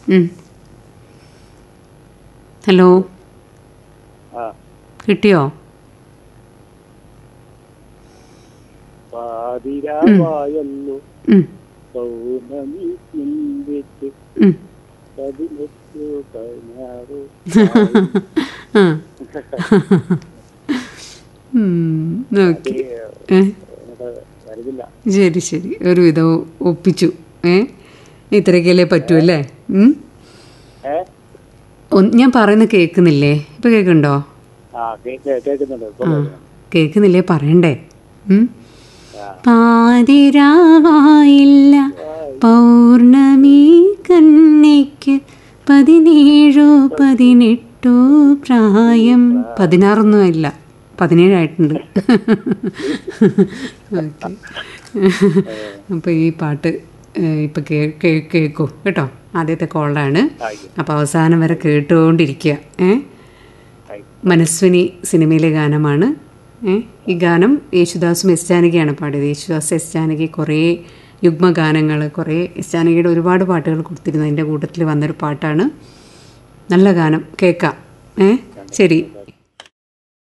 ഉം. ഹലോ ആ കിട്ടിയോ പാതിരാവായല്ലോ ഉം, പൗർണമി ചിന്തിച്ച് ഉം. പതിനെട്ടു പതിനാറ് ആ. ഉം, ഓക്കെ ഏ വരുന്നില്ല ശരി ശരി ഒരു വിധം ഒപ്പിച്ചു ഏ ഇത്രയ്ക്കല്ലേ പറ്റൂ അല്ലേ ഉം? ഏ ഒന്ന് ഞാൻ പറയുന്നത് കേൾക്കുന്നില്ലേ ഇപ്പം കേൾക്കുന്നുണ്ടോ ആ കേക്ക് കേൾക്കുന്നുണ്ട് ഇപ്പൊ ആ കേൾക്കുന്നു. കേൾക്കുന്നില്ലേ പറയണ്ടേ ഉം? ആ. പാതിരാവായില്ല പൗർണമി കന്നയ്ക്ക് പതിനേഴോ പതിനെട്ടോ പ്രായം പതിനാറൊന്നും ഇല്ല പതിനേഴായിട്ടുണ്ട് ഓക്കെ അപ്പോൾ ഈ പാട്ട് ഇപ്പം കേ കേ- കേൾക്കൂ കേട്ടോ ആദ്യത്തെ കോളാണ് ആയിക്കോട്ടെ. അപ്പോൾ അവസാനം വരെ കേട്ടുകൊണ്ടിരിക്കുക ഏ ആയി. മനസ്വിനി സിനിമയിലെ ഗാനമാണ് ഏ ഈ ഗാനം യേശുദാസും എസ് ജാനകിയാണ് പാടിയത് യേശുദാസ് എസ് ജാനകി കുറേ യുഗ്മഗാനങ്ങൾ കുറേ എസ് ജാനകിയുടെ ഒരുപാട് പാട്ടുകൾ കൊടുത്തിരുന്നു അതിൻ്റെ കൂട്ടത്തിൽ വന്നൊരു പാട്ടാണ് നല്ല ഗാനം കേൾക്കാം ഏ ശരി